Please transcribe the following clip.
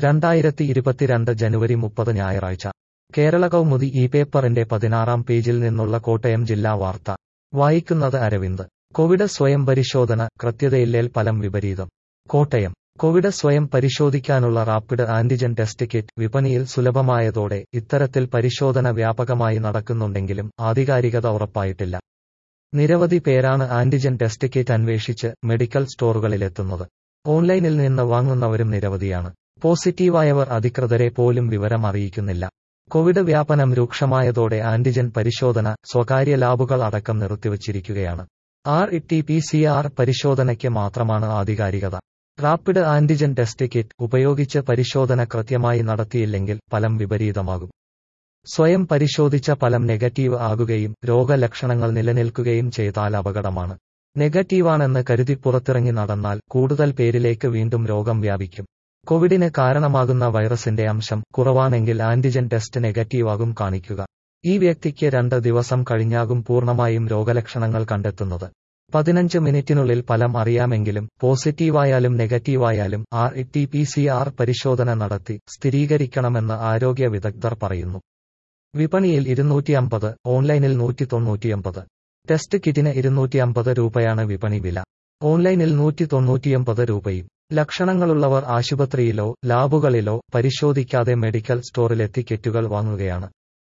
രണ്ടായിരത്തി ഇരുപത്തിരണ്ട് ജനുവരി മുപ്പത് ഞായറാഴ്ച കേരള കൗമുദി ഈ പേപ്പറിന്റെ പതിനാറാം പേജിൽ നിന്നുള്ള കോട്ടയം ജില്ലാ വാർത്ത വായിക്കുന്നത് അരവിന്ദ് കോവിഡ് സ്വയം പരിശോധന കൃത്യതയില്ലേൽ ഫലം വിപരീതം കോട്ടയം കോവിഡ് സ്വയം പരിശോധിക്കാനുള്ള റാപ്പിഡ് ആന്റിജൻ ടെസ്റ്റ് കിറ്റ് വിപണിയിൽ സുലഭമായതോടെ ഇത്തരത്തിൽ പരിശോധന വ്യാപകമായി നടക്കുന്നുണ്ടെങ്കിലും ആധികാരികത ഉറപ്പായിട്ടില്ല നിരവധി പേരാണ് ആന്റിജൻ ടെസ്റ്റ് കിറ്റ് അന്വേഷിച്ച് മെഡിക്കൽ സ്റ്റോറുകളിലെത്തുന്നത് ഓൺലൈനിൽ നിന്ന് വാങ്ങുന്നവരും നിരവധിയാണ് പോസിറ്റീവായവർ അധികൃതരെ പോലും വിവരം അറിയിക്കുന്നില്ല കോവിഡ് വ്യാപനം രൂക്ഷമായതോടെ ആന്റിജൻ പരിശോധന സ്വകാര്യ ലാബുകൾ അടക്കം നിർത്തിവച്ചിരിക്കുകയാണ് R T P C R പരിശോധനയ്ക്ക് മാത്രമാണ് ആധികാരികത റാപ്പിഡ് ആന്റിജൻ ടെസ്റ്റ് കിറ്റ് ഉപയോഗിച്ച് പരിശോധന കൃത്യമായി നടത്തിയില്ലെങ്കിൽ ഫലം വിപരീതമാകും സ്വയം പരിശോധിച്ച ഫലം നെഗറ്റീവ് ആകുകയും രോഗലക്ഷണങ്ങൾ നിലനിൽക്കുകയും ചെയ്താൽ അപകടമാണ് നെഗറ്റീവാണെന്ന് കരുതി പുറത്തിറങ്ങി നടന്നാൽ കൂടുതൽ പേരിലേക്ക് വീണ്ടും രോഗം വ്യാപിക്കും കോവിഡിന് കാരണമാകുന്ന വൈറസിന്റെ അംശം കുറവാണെങ്കിൽ ആന്റിജൻ ടെസ്റ്റ് നെഗറ്റീവാകും കാണിക്കുക ഈ വ്യക്തിക്ക് രണ്ട് ദിവസം കഴിഞ്ഞാകും പൂർണ്ണമായും രോഗലക്ഷണങ്ങൾ കണ്ടെത്തുന്നത് പതിനഞ്ച് മിനിറ്റിനുള്ളിൽ ഫലം അറിയാമെങ്കിലും പോസിറ്റീവായാലും നെഗറ്റീവായാലും R T P C R പരിശോധന നടത്തി സ്ഥിരീകരിക്കണമെന്ന് ആരോഗ്യ വിദഗ്ധർ പറയുന്നു വിപണിയിൽ ഇരുന്നൂറ്റി അമ്പത് ഓൺലൈനിൽ നൂറ്റി തൊണ്ണൂറ്റിയൊമ്പത് ടെസ്റ്റ് കിറ്റിന് ഇരുന്നൂറ്റി അമ്പത് രൂപയാണ് വിപണി വില ഓൺലൈനിൽ നൂറ്റി തൊണ്ണൂറ്റിയൊമ്പത് രൂപയും ലക്ഷണങ്ങളുള്ളവർ ആശുപത്രിയിലോ ലാബുകളിലോ പരിശോധിക്കാതെ മെഡിക്കൽ സ്റ്റോറിലെത്തി കിറ്റുകൾ വാങ്ങുകയാണ്